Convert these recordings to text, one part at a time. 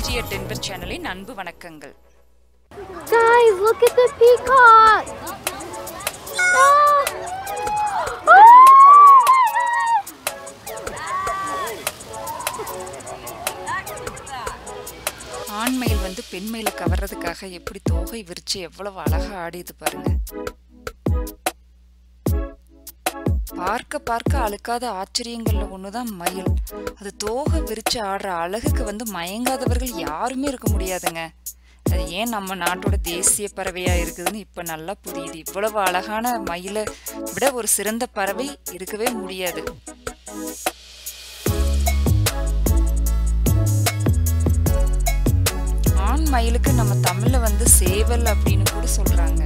குறிஞ்சிய டென்பர் சேனலின் அன்பு வணக்கங்கள் Guys, look at the peacock! Ah! ஆண்மயில் வந்து பெண்மயிலை கவர்றதுக்காக எப்படி தோகை விரிச்சு எவ்வளவு அழகா ஆடியது பாருங்க பார்க்க பார்க்க அழுக்காத ஆச்சரியங்கள்ல ஒண்ணுதான் மயில் அது தோகை விரிச்சு ஆடுற அழகுக்கு வந்து மயங்காதவர்கள் யாருமே இருக்க முடியாதுங்க அது ஏன் நம்ம நாட்டோட தேசிய பறவையா இருக்குதுன்னு இப்ப நல்லா புரியுது இவ்வளவு அழகான மயிலை விட ஒரு சிறந்த பறவை இருக்கவே முடியாது ஆண் மயிலுக்கு நம்ம தமிழ்ல வந்து சேவல் அப்படின்னு கூட சொல்றாங்க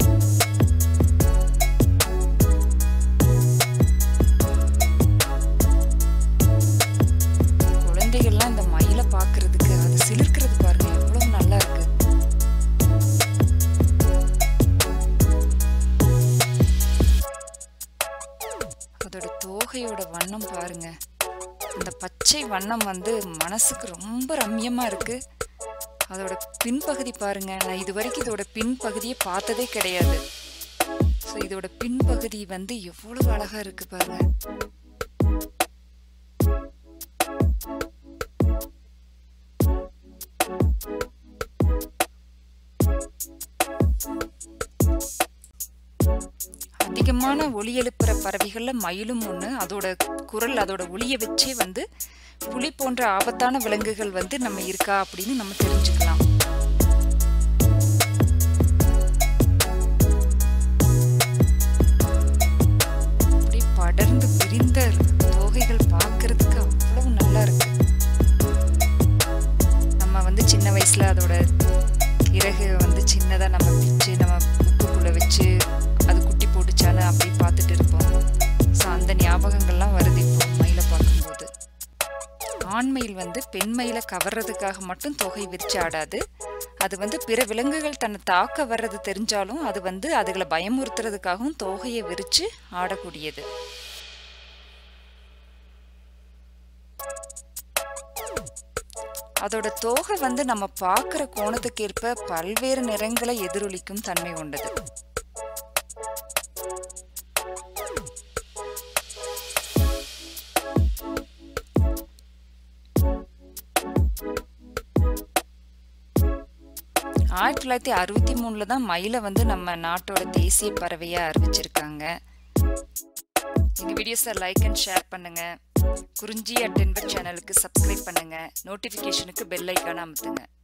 குழந்தைகள்லாம் இந்த மயிலை பார்க்கிறதுக்கு அது சிலிர்க்கிறது பாருங்க எவ்வளவு நல்லா இருக்கு அதோட தோகையோட வண்ணம் பாருங்க அந்த பச்சை வண்ணம் வந்து மனசுக்கு ரொம்ப ரம்யமா இருக்கு அதோட பின்பகுதி பாருங்க நான் இது வரைக்கும் இதோட பின்பகுதியை பார்த்ததே கிடையாது ஸோ இதோட பின்பகுதி வந்து எவ்வளவு அழகா இருக்கு பாருங்க அதிகமான ஒலி எழுப்புற பறவைகள்ல மயிலும் ஒண்ணு அதோட குரல் அதோட ஒளியை வச்சே வந்து புலி போன்ற ஆபத்தான விலங்குகள் வந்து நம்ம இருக்கா அப்படின்னு நம்ம தெரிஞ்சுக்கலாம் அப்படி படர்ந்து விரிந்த தோகைகள் பார்க்கிறதுக்கு அவ்வளவு நல்லா இருக்கு நம்ம வந்து சின்ன வயசுல அதோட இறகு வந்து சின்னதா நம்ம பிச்சு நம்ம புக்குக்குள்ள வச்சு அது குட்டி போட்டுச்சான்னு அப்படி பார்த்துட்டு இருப்போம் ஸோ அந்த ஞாபகங்கள்லாம் வருது இப்போ மயிலை பார்க்கும்போது ஆண்மயில் வந்து பெண்மயிலை கவர்றதுக்காக மட்டும் தொகை விரிச்சு ஆடாது அது வந்து பிற விலங்குகள் தன்னை தாக்க வர்றது தெரிஞ்சாலும் அது வந்து அதுகளை பயமுறுத்துறதுக்காகவும் தோகையை விரிச்சு ஆடக்கூடியது அதோட தோகை வந்து நம்ம பார்க்குற கோணத்துக்கேற்ப பல்வேறு நிறங்களை எதிரொலிக்கும் தன்மை கொண்டது ஆயிரத்தி தொள்ளாயிரத்தி அறுபத்தி மூணுல தான் மயிலை வந்து நம்ம நாட்டோட தேசிய பறவையா அறிவிச்சிருக்காங்க எங்க வீடியோஸை லைக் அண்ட் ஷேர் பண்ணுங்க குறிஞ்சி அட் டென்பர் சேனலுக்கு சப்ஸ்கிரைப் பண்ணுங்க நோட்டிஃபிகேஷனுக்கு பெல் ஐக்கான அமுத்துங்க